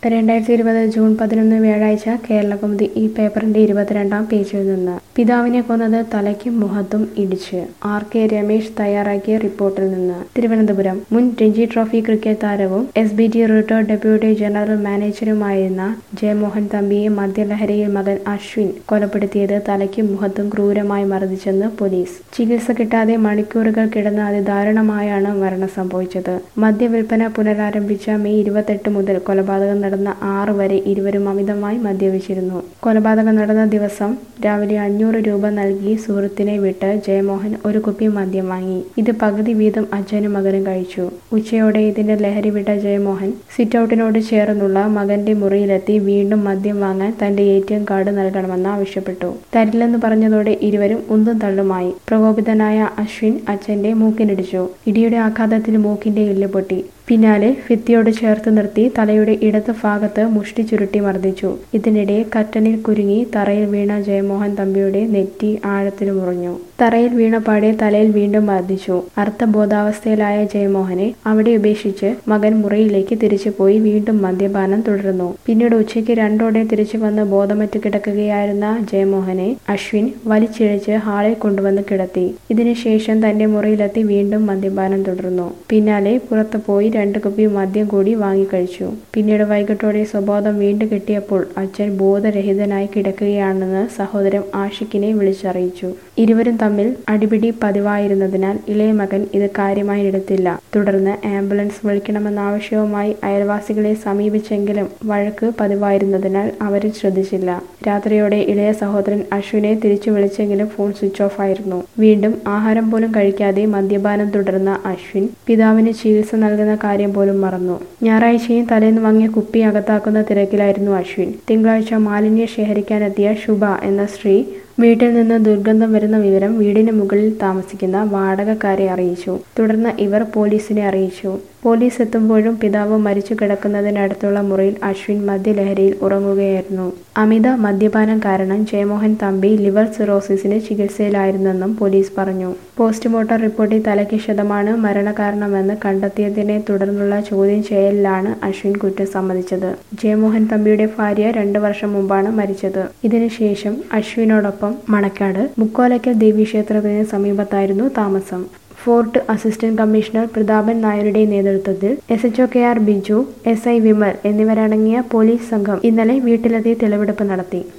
രണ്ടായിരത്തി ഇരുപത് ജൂൺ പതിനൊന്ന് വ്യാഴാഴ്ച കേരളകൗമുദി ഈ പേപ്പറിന്റെ ഇരുപത്തിരണ്ടാം പേജിൽ നിന്ന് പിതാവിനെ കൊന്നത് തലയ്ക്കും മുഖത്തും ഇടിച്ച് ആർ കെ രമേശ് തയ്യാറാക്കിയ റിപ്പോർട്ടിൽ നിന്ന് തിരുവനന്തപുരം മുൻ രഞ്ജി ട്രോഫി ക്രിക്കറ്റ് താരവും S B T retired deputy general മാനേജറുമായിരുന്ന ജയമോഹൻ തമ്പിയെ മദ്യലഹരിയിൽ മകൻ അശ്വിൻ കൊലപ്പെടുത്തിയത് തലയ്ക്കും മുഖത്തും ക്രൂരമായി മർദ്ദിച്ചെന്ന് പോലീസ് ചികിത്സ കിട്ടാതെ മണിക്കൂറുകൾ കിടന്ന് അതിദാരുണമായാണ് മരണം സംഭവിച്ചത് മദ്യവിൽപ്പന പുനരാരംഭിച്ച മെയ് ഇരുപത്തെട്ട് മുതൽ കൊലപാതകം നടന്ന ആറ് വരെ ഇരുവരും അമിതമായി മദ്യപിച്ചിരുന്നു കൊലപാതകം നടന്ന ദിവസം രാവിലെ അഞ്ഞൂറ് രൂപ നൽകി സുഹൃത്തിനെ വിട്ട് ജയമോഹൻ ഒരു കുപ്പി മദ്യം വാങ്ങി ഇത് പകുതി വീതം അച്ഛനും മകനും കഴിച്ചു ഉച്ചയോടെ ഇതിന്റെ ലഹരി വിട്ട ജയമോഹൻ സിറ്റൌട്ടിനോട് ചേർന്നുള്ള മകന്റെ മുറിയിലെത്തി വീണ്ടും മദ്യം വാങ്ങാൻ തന്റെ എ ടി എം കാർഡ് നൽകണമെന്ന് ആവശ്യപ്പെട്ടു തരില്ലെന്ന് പറഞ്ഞതോടെ ഇരുവരും ഉന്തും തള്ളുമായി പ്രകോപിതനായ അശ്വിൻ അച്ഛന്റെ മൂക്കിനിടിച്ചു ഇടിയുടെ ആഘാതത്തിൽ മൂക്കിന്റെ എല്ല് പൊട്ടി പിന്നാലെ ഭിത്തിയോട് ചേർത്ത് നിർത്തി തലയുടെ ഇടത് ഭാഗത്ത് മുഷ്ടി ചുരുട്ടി മർദ്ദിച്ചു ഇതിനിടെ കറ്റനിൽ കുരുങ്ങി തറയിൽ വീണ ജയമോഹൻ തമ്പിയുടെ നെറ്റി ആഴത്തിൽ മുറിഞ്ഞു തറയിൽ വീണപാടെ തലയിൽ വീണ്ടും മർദ്ദിച്ചു അർത്ഥബോധാവസ്ഥയിലായ ജയമോഹനെ അവിടെ ഉപേക്ഷിച്ച് മകൻ മുറിയിലേക്ക് തിരിച്ചുപോയി വീണ്ടും മദ്യപാനം തുടർന്നു പിന്നീട് ഉച്ചയ്ക്ക് രണ്ടോടെ തിരിച്ചു വന്ന് ബോധമറ്റ് കിടക്കുകയായിരുന്ന ജയമോഹനെ അശ്വിൻ വലിച്ചിഴച്ച് ഹാളിൽ കൊണ്ടുവന്ന് കിടത്തി ഇതിനുശേഷം തന്റെ മുറിയിലെത്തി വീണ്ടും മദ്യപാനം തുടർന്നു പിന്നാലെ പുറത്തു പോയി രണ്ട് കുപ്പി മദ്യം കൂടി വാങ്ങിക്കഴിച്ചു പിന്നീട് വൈകിട്ടോടെ സ്വബോധം വീണ്ടും കിട്ടിയപ്പോൾ അച്ഛൻ ബോധരഹിതനായി കിടക്കുകയാണെന്ന് സഹോദരൻ ആഷിഖിനെ വിളിച്ചറിയിച്ചു ഇരുവരും തമ്മിൽ അടിപിടി പതിവായിരുന്നതിനാൽ ഇളയ മകൻ ഇത് കാര്യമായി എടുത്തില്ല തുടർന്ന് ആംബുലൻസ് വിളിക്കണമെന്ന ആവശ്യവുമായി അയൽവാസികളെ സമീപിച്ചെങ്കിലും വഴക്ക് പതിവായിരുന്നതിനാൽ അവരും ശ്രദ്ധിച്ചില്ല രാത്രിയോടെ ഇളയ സഹോദരൻ അശ്വിനെ തിരിച്ചു വിളിച്ചെങ്കിലും ഫോൺ സ്വിച്ച് ഓഫ് ആയിരുന്നു വീണ്ടും ആഹാരം പോലും കഴിക്കാതെ മദ്യപാനം തുടർന്ന അശ്വിൻ പിതാവിന് ചികിത്സ നൽകുന്ന കാര്യം പോലും മറന്നു ഞായറാഴ്ചയും തലേന്ന് വാങ്ങിയ കുപ്പി അകത്താക്കുന്ന തിരക്കിലായിരുന്നു അശ്വിൻ തിങ്കളാഴ്ച മാലിന്യം ശേഖരിക്കാനെത്തിയ ശുഭ എന്ന സ്ത്രീ വീട്ടിൽ നിന്ന് ദുർഗന്ധം വരുന്ന വിവരം വീടിന് മുകളിൽ താമസിക്കുന്ന വാടകക്കാരെ അറിയിച്ചു തുടർന്ന് ഇവർ പോലീസിനെ അറിയിച്ചു പോലീസ് എത്തുമ്പോഴും പിതാവ് മരിച്ചു കിടക്കുന്നതിനടുത്തുള്ള മുറിയിൽ അശ്വിൻ മദ്യലഹരിയിൽ ഉറങ്ങുകയായിരുന്നു അമിത മദ്യപാനം കാരണം ജയമോഹൻ തമ്പി ലിവർ സിറോസിസിന് ചികിത്സയിലായിരുന്നെന്നും പോലീസ് പറഞ്ഞു പോസ്റ്റ്മോർട്ടം റിപ്പോർട്ടിൽ തലയ്ക്ക് ക്ഷതമാണ് മരണകാരണമെന്ന് കണ്ടെത്തിയതിനെ തുടർന്നുള്ള ചോദ്യം ചെയ്യലിലാണ് അശ്വിൻ കുറ്റം സമ്മതിച്ചത് ജയമോഹൻ തമ്പിയുടെ ഭാര്യ രണ്ടു വർഷം മുമ്പാണ് മരിച്ചത് ഇതിനുശേഷം അശ്വിനോടൊപ്പം മണക്കാട് മുക്കോലയ്ക്കൽ ദേവീക്ഷേത്രത്തിന് സമീപത്തായിരുന്നു താമസം ഫോർട്ട് അസിസ്റ്റന്റ് കമ്മീഷണർ പ്രതാപൻ നായരുടെ നേതൃത്വത്തിൽ S H O K R Biju S I Vimal എന്നിവരടങ്ങിയ പോലീസ് സംഘം ഇന്നലെ വീട്ടിലെത്തി തെളിവെടുപ്പ് നടത്തി